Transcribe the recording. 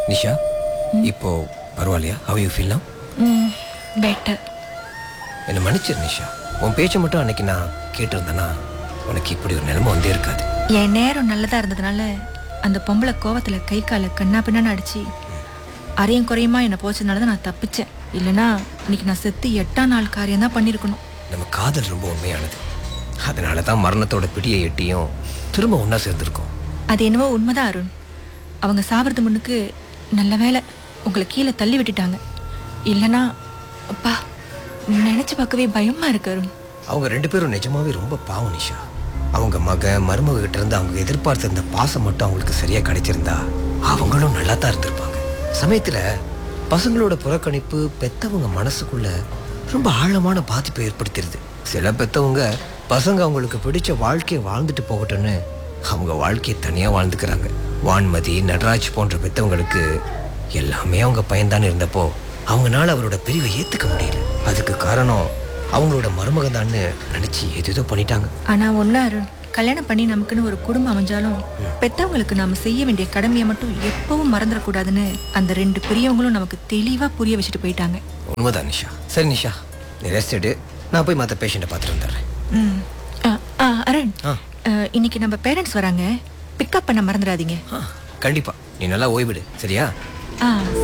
நிஷா இப்போ பரவாயில்லையா how you feel hmm better என்னை மன்னிச்சிரு நிஷா உன் பேச்சை மட்டும் அன்னைக்கு நான் கேட்டிருந்தேன்னா உனக்கு இப்படி ஒரு நிலைமை வந்தே இருக்காது என் நேரம் நல்லதா இருந்ததுனால அந்த பொம்பளை கோவத்துல கை காலை கண்ணா பின்னான்னு அடிச்சு அரையும் குறையுமா என்னை போச்சதுனால தான் நான் தப்பிச்சேன் இல்லைன்னா இன்னைக்கு நான் செத்து எட்டாம் நாள் காரியம் தான் பண்ணியிருக்கணும் நம்ம காதல் ரொம்ப உண்மையானது அதனால தான் மரணத்தோட பிடியை எட்டியும் திரும்ப ஒன்றா சேர்ந்துருக்கோம் அது என்னவோ உண்மைதான் அருண் அவங்க சாவறது முன்னுக்கு நல்ல வேளை உங்களை கீழே தள்ளி விட்டுட்டாங்க இல்லைன்னா அப்பா நினைச்சு பார்க்கவே பயமா இருக்கு அருண் அவங்க ரெண்டு பேரும் நிஜமாவே ரொம்ப பாவம் நிஷா அவங்க மக மருமக கிட்ட இருந்து அவங்க எதிர்பார்த்த இந்த பாசம் மட்டும் அவங்களுக்கு சரியா கிடைச்சிருந்தா அவங்களும் நல்லா தான் இருந்திருப்பாங்க சமயத்துல பசங்களோட புறக்கணிப்பு பெத்தவங்க மனசுக்குள்ள ரொம்ப ஆழமான பாதிப்பை ஏற்படுத்திடுது சில பெத்தவங்க பசங்க அவங்களுக்கு பிடிச்ச வாழ்க்கையை வாழ்ந்துட்டு போகட்டும்னு அவங்க வாழ்க்கையை தனியா வாழ்ந்துக்கிறாங்க வான்மதி நடராஜ் போன்ற பெத்தவங்களுக்கு எல்லாமே அவங்க பயன்தான் இருந்தப்போ அவங்கனால அவரோட பிரிவை ஏத்துக்க முடியல அதுக்கு காரணம் அவங்களோட மருமகன் தான்னு நினைச்சு ஏதேதோ பண்ணிட்டாங்க ஆனா ஒண்ணு அருண் கல்யாணம் பண்ணி நமக்குன்னு ஒரு குடும்பம் அமைஞ்சாலும் பெத்தவங்களுக்கு நாம செய்ய வேண்டிய கடமையை மட்டும் எப்பவும் மறந்துடக்கூடாதுன்னு அந்த ரெண்டு பெரியவங்களும் நமக்கு தெளிவா புரிய வச்சுட்டு போயிட்டாங்க உண்மைதான் நிஷா சரி நிஷா நீ ரெஸ்ட் எடு நான் போய் மற்ற பேஷண்ட்டை பார்த்துட்டு வந்துடுறேன் ம். ஆ, ஆ, அருண் ஆ. ஆ, இன்னைக்கு நம்ம பேரண்ட்ஸ் வராங்க பிக்கப் பண்ண மறந்துடாதீங்க ஆ கண்டிப்பா நீ நல்லா ஓய்விடு சரியா ஆ